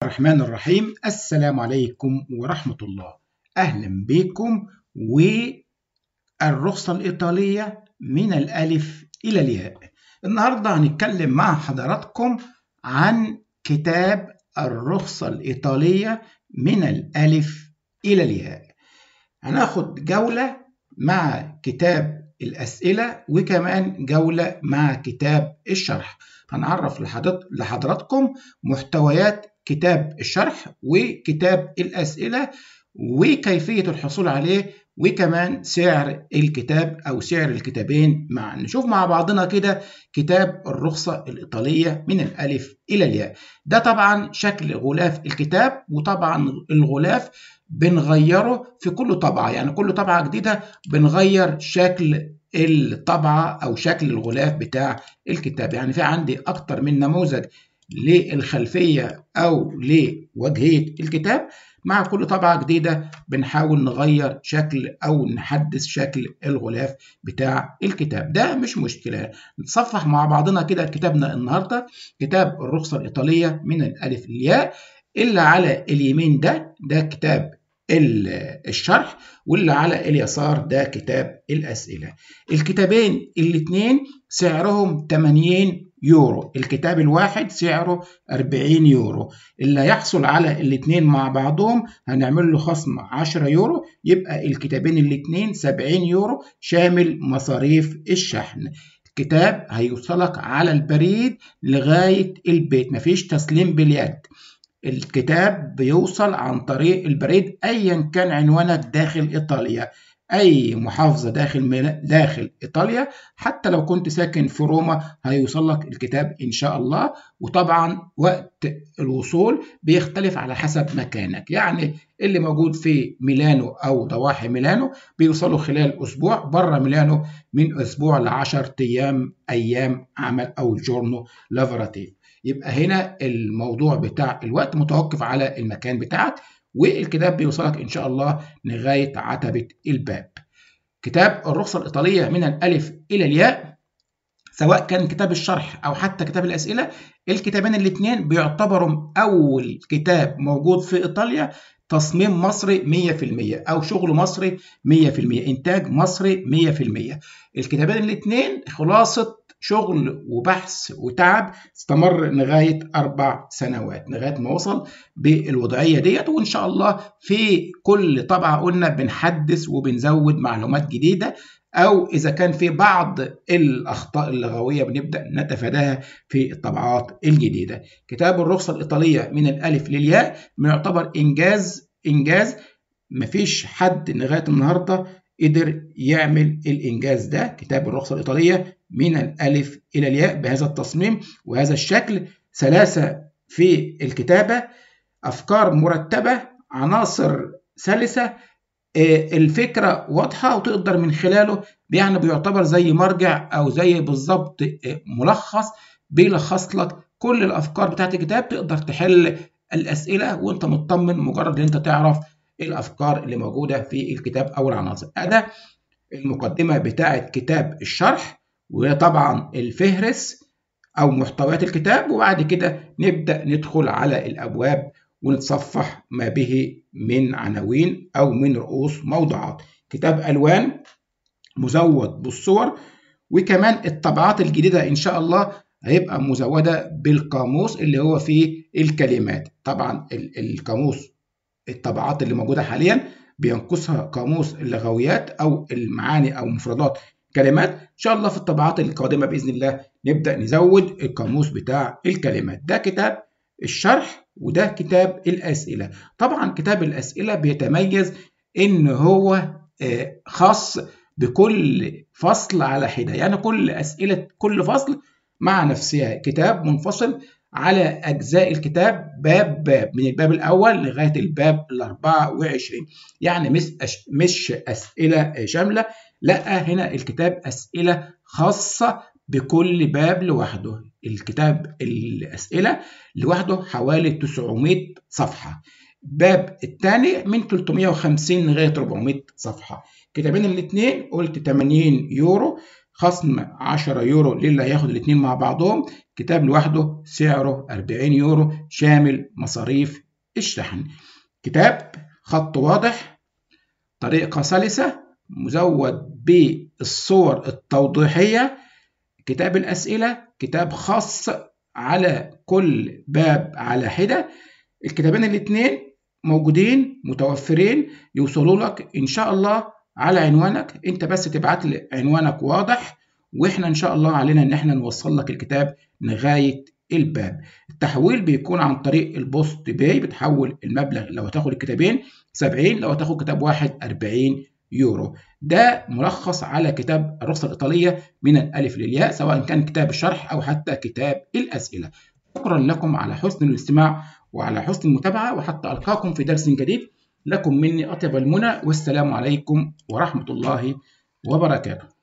الرحمن الرحيم السلام عليكم ورحمة الله أهلا بكم والرخصة الإيطالية من الألف إلى الياء النهاردة هنتكلم مع حضراتكم عن كتاب الرخصة الإيطالية من الألف إلى الياء هناخد جولة مع كتاب الأسئلة وكمان جولة مع كتاب الشرح هنعرف لحضراتكم محتويات كتاب الشرح وكتاب الأسئلة وكيفية الحصول عليه وكمان سعر الكتاب أو سعر الكتابين معا نشوف مع بعضنا كده كتاب الرخصة الإيطالية من الألف إلى الياء ده طبعا شكل غلاف الكتاب وطبعا الغلاف بنغيره في كل طبعة يعني كل طبعة جديدة بنغير شكل الطبعة أو شكل الغلاف بتاع الكتاب يعني في عندي أكتر من نموذج للخلفية أو لوجهية الكتاب مع كل طبعة جديدة بنحاول نغير شكل أو نحدث شكل الغلاف بتاع الكتاب ده مش مشكلة نتصفح مع بعضنا كده كتابنا النهاردة كتاب الرخصة الإيطالية من الألف للياء اللي على اليمين ده ده كتاب الشرح واللي على اليسار ده كتاب الأسئلة الكتابين الاثنين سعرهم 80 يورو الكتاب الواحد سعره 40 يورو اللي يحصل على الاثنين مع بعضهم هنعمل له خصم 10 يورو يبقى الكتابين الاثنين 70 يورو شامل مصاريف الشحن الكتاب هيوصلك على البريد لغاية البيت مفيش تسليم باليد الكتاب بيوصل عن طريق البريد ايا كان عنوانك داخل ايطاليا اي محافظه داخل داخل ايطاليا حتى لو كنت ساكن في روما هيوصل لك الكتاب ان شاء الله وطبعا وقت الوصول بيختلف على حسب مكانك يعني اللي موجود في ميلانو او ضواحي ميلانو بيوصلوا خلال اسبوع بره ميلانو من اسبوع ل 10 ايام ايام عمل او جورنو لافراتيف يبقى هنا الموضوع بتاع الوقت متوقف على المكان بتاعك والكتاب بيوصلك ان شاء الله لغايه عتبه الباب. كتاب الرخصه الايطاليه من الالف الى الياء سواء كان كتاب الشرح او حتى كتاب الاسئله الكتابين الاثنين بيعتبروا اول كتاب موجود في ايطاليا تصميم مصري 100% او شغل مصري 100% انتاج مصري 100% الكتابين الاثنين خلاصه شغل وبحث وتعب استمر لغاية أربع سنوات لغاية ما وصل بالوضعية ديت وإن شاء الله في كل طبعة قلنا بنحدث وبنزود معلومات جديدة أو إذا كان في بعض الأخطاء اللغوية بنبدأ نتفاداها في الطبعات الجديدة كتاب الرخصة الإيطالية من الألف للياء يعتبر إنجاز إنجاز مفيش حد لغاية النهاردة قدر يعمل الإنجاز ده كتاب الرخصة الإيطالية من الألف إلى الياء بهذا التصميم وهذا الشكل سلاسة في الكتابة أفكار مرتبة عناصر سلسة الفكرة واضحة وتقدر من خلاله يعني بيعتبر زي مرجع أو زي بالظبط ملخص بيلخص لك كل الأفكار بتاعت الكتاب تقدر تحل الأسئلة وأنت مطمن مجرد إن أنت تعرف الأفكار اللي موجودة في الكتاب أو العناصر ده المقدمة بتاعت كتاب الشرح وطبعا الفهرس أو محتويات الكتاب وبعد كده نبدأ ندخل على الأبواب ونتصفح ما به من عناوين أو من رؤوس موضوعات كتاب ألوان مزود بالصور وكمان الطبعات الجديدة إن شاء الله هيبقى مزودة بالقاموس اللي هو فيه الكلمات طبعا القاموس الطبعات اللي موجودة حاليا بينقصها قاموس اللغويات أو المعاني أو مفردات كلمات ان شاء الله في الطبعات القادمه باذن الله نبدا نزود القاموس بتاع الكلمات ده كتاب الشرح وده كتاب الاسئله طبعا كتاب الاسئله بيتميز ان هو خاص بكل فصل على حده يعني كل اسئله كل فصل مع نفسها كتاب منفصل على أجزاء الكتاب باب باب من الباب الأول لغاية الباب ال 24 يعني مش مش أسئلة شاملة لا هنا الكتاب أسئلة خاصة بكل باب لوحده الكتاب الأسئلة لوحده حوالي 900 صفحة الباب الثاني من 350 لغاية 400 صفحة كتابين الاثنين قلت 80 يورو خصم 10 يورو للي هياخد الاثنين مع بعضهم كتاب لوحده سعره 40 يورو شامل مصاريف الشحن كتاب خط واضح طريقة سلسة مزود بالصور التوضيحية كتاب الأسئلة كتاب خاص على كل باب على حدة الكتابين الاثنين موجودين متوفرين يوصلوا لك إن شاء الله على عنوانك أنت بس تبعت لي عنوانك واضح وإحنا إن شاء الله علينا إن إحنا نوصل لك الكتاب لغاية الباب التحويل بيكون عن طريق البوست باي بتحول المبلغ لو هتاخد الكتابين 70 لو هتاخد كتاب واحد 40 يورو ده ملخص على كتاب الرخصة الإيطالية من الألف للياء سواء كان كتاب الشرح أو حتى كتاب الأسئلة شكرا لكم على حسن الاستماع وعلى حسن المتابعة وحتى ألقاكم في درس جديد لكم مني أطيب المنى والسلام عليكم ورحمة الله وبركاته